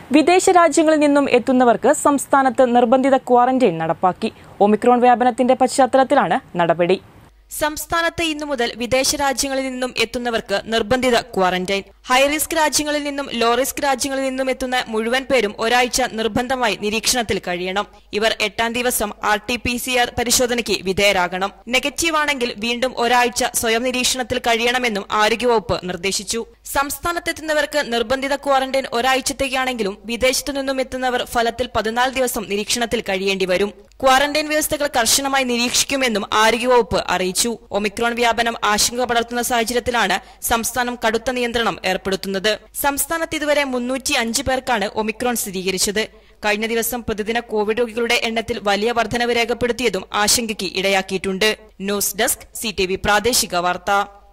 വിദേശ രാജ്യങ്ങളിൽ നിന്നും എത്തുന്നവർക്ക് സംസ്ഥാനത്ത് നിർബന്ധിത ക്വാറന്റൈൻ നടപ്പാക്കി ഒമിക്രോൺ വ്യാപനത്തിന്റെ പശ്ചാത്തലത്തിലാണ് നടപടി സംസ്ഥാനത്ത് ഇന്നു മുതൽ വിദേശ രാജ്യങ്ങളിൽ നിന്നും എത്തുന്നവർക്ക് നിർബന്ധിത ക്വാറന്റൈൻ ഹൈറിസ്ക് രാജ്യങ്ങളിൽ നിന്നും ലോ റിസ്ക് രാജ്യങ്ങളിൽ നിന്നും എത്തുന്ന മുഴുവൻ പേരും ഒരാഴ്ച നിർബന്ധമായി നിരീക്ഷണത്തിൽ കഴിയണം ഇവർ എട്ടാം ദിവസം R T P C R പരിശോധനയ്ക്ക് വിധേയരാകണം നെഗറ്റീവ് ആണെങ്കിൽ വീണ്ടും ഒരാഴ്ച സ്വയം നിരീക്ഷണത്തിൽ കഴിയണമെന്നും ആരോഗ്യവകുപ്പ് നിർദ്ദേശിച്ചു സംസ്ഥാനത്തെത്തുന്നവർക്ക് നിർബന്ധിത ക്വാറന്റൈൻ ഒരാഴ്ചത്തേക്കാണെങ്കിലും വിദേശത്തു നിന്നും എത്തുന്നവർ ഫലത്തിൽ പതിനാല് ദിവസം നിരീക്ഷണത്തിൽ കഴിയേണ്ടി വരും ക്വാറന്റൈൻ വ്യവസ്ഥകൾ കർശനമായി നിരീക്ഷിക്കുമെന്നും ആരോഗ്യവകുപ്പ് അറിയിച്ചു ഒമിക്രോൺ വ്യാപനം ആശങ്ക പടർത്തുന്ന സാഹചര്യത്തിലാണ് സംസ്ഥാനം കടുത്ത നിയന്ത്രണം ഏർപ്പെടുത്തുന്നത് സംസ്ഥാനത്ത് ഇതുവരെ മുന്നൂറ്റി അഞ്ച് പേർക്കാണ് ഒമിക്രോൺ സ്ഥിരീകരിച്ചത് കഴിഞ്ഞ ദിവസം പ്രതിദിന കോവിഡ് രോഗികളുടെ എണ്ണത്തിൽ വലിയ വർധനവ് രേഖപ്പെടുത്തിയതും ആശങ്കയ്ക്ക് ഇടയാക്കിയിട്ടുണ്ട് ന്യൂസ് ഡെസ്ക് സി പ്രാദേശിക വാർത്ത